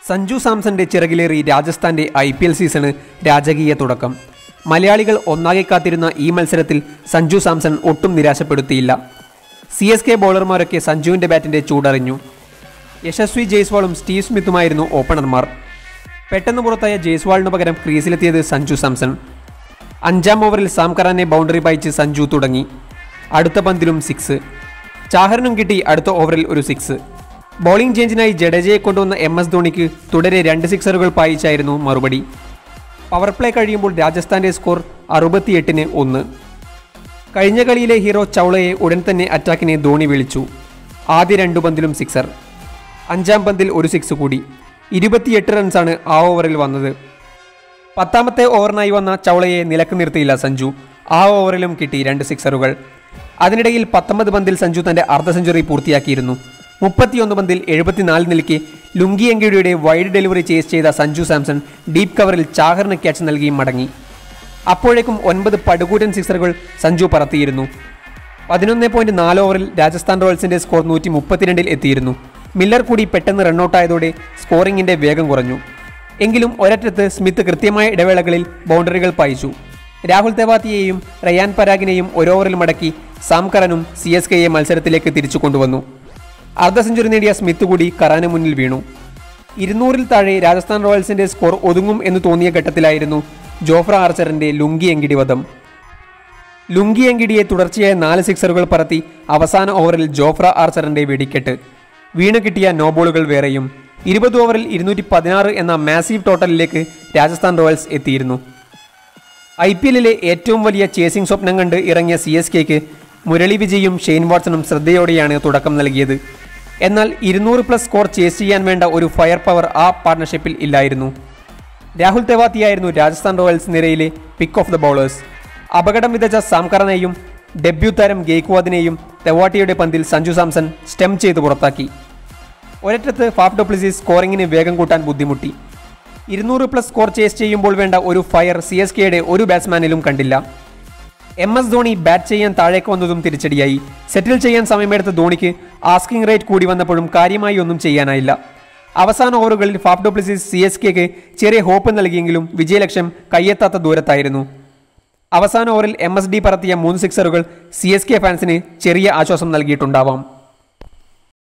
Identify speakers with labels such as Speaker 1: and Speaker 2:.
Speaker 1: സഞ്ജു സാംസന്റെ ചിറകിലേറി രാജസ്ഥാന്റെ ഐ പി എൽ സീസണ് രാജകീയ തുടക്കം മലയാളികൾ ഒന്നാകെ കാത്തിരുന്ന ഈ മത്സരത്തിൽ സഞ്ജു സാംസൺ ഒട്ടും നിരാശപ്പെടുത്തിയില്ല സി എസ് കെ ബൗളർമാരൊക്കെ സഞ്ജുവിന്റെ ബാറ്റിന്റെ ചൂടറിഞ്ഞു യശസ്വി ജയ്സ്വാളും സ്റ്റീവ് സ്മിത്തുമായിരുന്നു ഓപ്പണർമാർ പെട്ടെന്ന് പുറത്തായ ജയ്സ്വാളിന് പകരം ക്രീസിലെത്തിയത് സഞ്ജു സാംസൺ അഞ്ചാം ഓവറിൽ സാംകറാനെ ബൗണ്ടറി പായിച്ച് സഞ്ജു തുടങ്ങി അടുത്ത പന്തിലും സിക്സ് ചാഹറിനും കിട്ടി അടുത്ത ഓവറിൽ ഒരു സിക്സ് ബൗളിംഗ് ചേഞ്ചിനായി ജഡേജയെ കൊണ്ടുവന്ന എം എസ് ധോണിക്ക് തുടരെ രണ്ട് സിക്സറുകൾ പായിച്ചായിരുന്നു മറുപടി പവർ പ്ലേ കഴിയുമ്പോൾ രാജസ്ഥാന്റെ സ്കോർ അറുപത്തിയെട്ടിന് ഒന്ന് കഴിഞ്ഞ കളിയിലെ ഹീറോ ചൗളയെ ഉടൻ തന്നെ അറ്റാക്കിനെ ധോണി വിളിച്ചു ആദ്യ രണ്ടു പന്തിലും സിക്സർ അഞ്ചാം പന്തിൽ ഒരു സിക്സ് കൂടി ഇരുപത്തിയെട്ട് റൺസാണ് ആ ഓവറിൽ വന്നത് പത്താമത്തെ ഓവറിനായി വന്ന ചൗളയെ നിലക്ക് നിർത്തിയില്ല സഞ്ജു ആ ഓവറിലും കിട്ടി രണ്ട് സിക്സറുകൾ അതിനിടയിൽ പത്തൊമ്പത് പന്തിൽ സഞ്ജു തന്റെ അർദ്ധ സെഞ്ചുറി പൂർത്തിയാക്കിയിരുന്നു മുപ്പത്തിയൊന്ന് പന്തിൽ എഴുപത്തിനാല് നിലയ്ക്ക് ലുങ്കി എങ്കിയുടെ വൈഡ് ഡെലിവറി ചേസ് ചെയ്ത സഞ്ജു സാംസൺ ഡീപ് കവറിൽ ചാഹറിന് ക്യാച്ച് നൽകി മടങ്ങി അപ്പോഴേക്കും ഒൻപത് പടുകൂറ്റൻ സിക്സറുകൾ സഞ്ജു പറത്തിയിരുന്നു പതിനൊന്ന് പോയിന്റ് നാല് ഓവറിൽ രാജസ്ഥാൻ റോയൽസിന്റെ സ്കോർ നൂറ്റി മുപ്പത്തിരണ്ടിൽ എത്തിയിരുന്നു മില്ലർ കൂടി പെട്ടെന്ന് റണ്ണൌട്ടായതോടെ സ്കോറിംഗിന്റെ വേഗം കുറഞ്ഞു എങ്കിലും ഒരറ്റത്ത് സ്മിത്ത് കൃത്യമായ ഇടവേളകളിൽ ബൗണ്ടറികൾ പായിച്ചു രാഹുൽ തെവാത്തിയെയും റയാൻ പരാഗിനെയും ഒരു ഓവറിൽ മടക്കി സാം കറനും സി എസ് കെയെ മത്സരത്തിലേക്ക് തിരിച്ചു കൊണ്ടുവന്നു അർദ്ധ സെഞ്ചുറി നേടിയ സ്മിത്ത് കൂടി കറാന് മുന്നിൽ വീണു ഇരുന്നൂറിൽ താഴെ രാജസ്ഥാൻ റോയൽസിന്റെ സ്കോർ ഒതുങ്ങും എന്ന് തോന്നിയ ഘട്ടത്തിലായിരുന്നു ജോഫ്ര ആർച്ചറിന്റെ ലുങ്കി എങ്കിടി വധം ലുങ്കി എങ്കിടിയെ തുടർച്ചയായ നാല് സിക്സറുകൾ പറത്തി അവസാന ഓവറിൽ ജോഫ്ര ആർച്ചറിന്റെ വെടിക്കെട്ട് വീണ് കിട്ടിയ നോ ബോളുകൾ വേറെയും ഇരുപത് ഓവറിൽ ഇരുന്നൂറ്റി പതിനാറ് എന്ന മാസീവ് ടോട്ടലിലേക്ക് രാജസ്ഥാൻ റോയൽസ് എത്തിയിരുന്നു ഐ പി എല്ലിലെ ഏറ്റവും വലിയ ചേസിംഗ് സ്വപ്നം കണ്ട് ഇറങ്ങിയ സി എസ് കെക്ക് മുരളി വിജയും ഷെയ്ൻ വാട്സണും ശ്രദ്ധയോടെയാണ് തുടക്കം നൽകിയത് എന്നാൽ ഇരുന്നൂറ് പ്ലസ് സ്കോർ ചേസ് ചെയ്യാൻ വേണ്ട ഒരു ഫയർ പവർ ആ പാർട്ണർഷിപ്പിൽ ഇല്ലായിരുന്നു രാഹുൽ തെവാത്തിയായിരുന്നു രാജസ്ഥാൻ റോയൽസ് നിരയിലെ പിക്ക് ഓഫ് ദ ബൗളേഴ്സ് അപകടം വിതച്ച സാംകറനെയും ഡെബ്യൂ താരം ഗെയ്ക്വാദിനെയും തെവാട്ടിയുടെ പന്തിൽ സഞ്ജു സാംസൺ സ്റ്റെം ചെയ്ത് പുറത്താക്കി ഒരറ്റത്ത് ഫാഫ് ഡൊപ്ലിസിസ് സ്കോറിംഗിന് വേഗം കൂട്ടാൻ ബുദ്ധിമുട്ടി ഇരുന്നൂറ് പ്ലസ് സ്കോർ ചേസ് ചെയ്യുമ്പോൾ വേണ്ട ഒരു ഫയർ സി എസ് കെയുടെ ഒരു ബാറ്റ്സ്മാനിലും കണ്ടില്ല എം എസ് ധോണി ബാറ്റ് ചെയ്യാൻ താഴേക്ക് വന്നതും തിരിച്ചടിയായി സെറ്റിൽ ചെയ്യാൻ സമയമെടുത്ത ധോണിക്ക് ആസ്കിംഗ് റേറ്റ് കൂടി വന്നപ്പോഴും കാര്യമായി ഒന്നും ചെയ്യാനായില്ല അവസാന ഓവറുകളിൽ ഫാഫ് ഡൊപ്ലിസിസ് സി എസ് കെക്ക് ചെറിയ ഹോപ്പ് നൽകിയെങ്കിലും വിജയലക്ഷ്യം കയ്യെത്താത്ത ദൂരത്തായിരുന്നു അവസാന ഓവറിൽ എം എസ് ഡി പറത്തിയ മൂന്ന് സിക്സറുകൾ സി എസ് കെ ഫാൻസിന് ചെറിയ ആശ്വാസം നൽകിയിട്ടുണ്ടാവാം